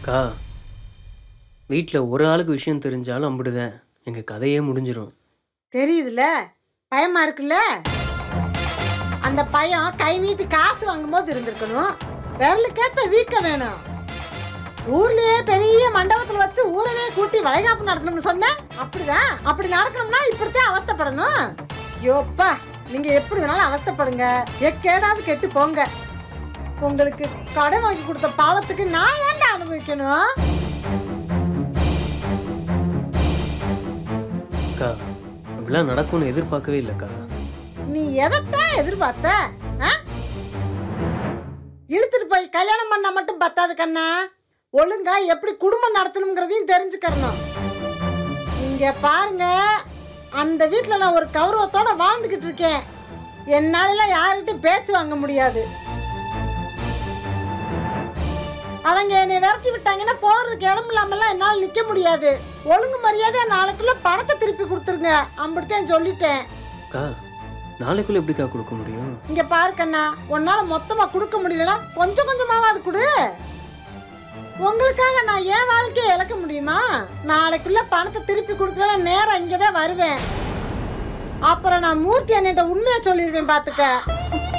அக்கா வீட்டில் ஒரு ஆளுக்கு விஷயம் தெரிஞ்சாலும் அம்பிடுதேன் எங்கள் கதையே முடிஞ்சிடும் தெரியுதுல பயமா இருக்குல்ல அந்த பையன் கை நீட்டி காசு வாங்கும்போது இருந்திருக்கணும் விரலுக்கேத்த வீக்க வேணும் ஊர்லயே பெரிய மண்டபத்துல வச்சு ஊரவே கூட்டி வளைகாப்பு நடத்தணும்னு சொன்னேன் அப்படிதான் அப்படி நடக்கணும்னா இப்படித்தான் அவஸ்தைப்படணும் யோப்பா நீங்க எப்படி வேணாலும் அவஸ்தைப்படுங்க எக்கேடாவது கெட்டு போங்க உங்களுக்கு கடை வாங்கி கொடுத்த பாவத்துக்கு நான் ஏன்டா அனுபவிக்கணும் அக்கா அப்படிலாம் நடக்கும்னு எதிர்பார்க்கவே இல்லைக்கா நீ எதைத்தான் எதிர்பார்த்த ஆ? இழுத்துட்டு போய் கல்யாணம் பண்ணா மட்டும் பத்தாது கண்ணா ஒழுங்கா எப்படி குடும்பம் நடத்தணுங்கிறதையும் தெரிஞ்சுக்கறணும் இங்க பாருங்க அந்த வீட்டில் நான் ஒரு கௌரவத்தோட வாழ்ந்துகிட்டு இருக்கேன் என்னாலலாம் யாருக்கிட்டையும் பேச்சு வாங்க முடியாது அவங்க என்னை விரட்டி விட்டாங்கன்னா போறதுக்கு இடம் இல்லாமலாம் என்னால் நிக்க முடியாது ஒழுங்கு மரியாதை நாளைக்குள்ள பணத்தை திருப்பி கொடுத்துருங்க அப்படித்தான் சொல்லிட்டேன் அக்கா நாளைக்குள்ளே எப்படிக்கா கொடுக்க முடியும் இங்க பாரு கண்ணா உன்னால மொத்தமா கொடுக்க முடியலனா கொஞ்சம் கொஞ்சமாவது கொடு உங்களுக்காக நான் என் வாழ்க்கையை இழக்க முடியுமா நாளைக்குள்ள பணத்தை திருப்பி கொடுக்கல நேரம் இங்கதான் வருவேன் அப்புறம் நான் மூர்த்தி அண்ணிட்ட உண்மையை சொல்லிடுவேன் பாத்துக்க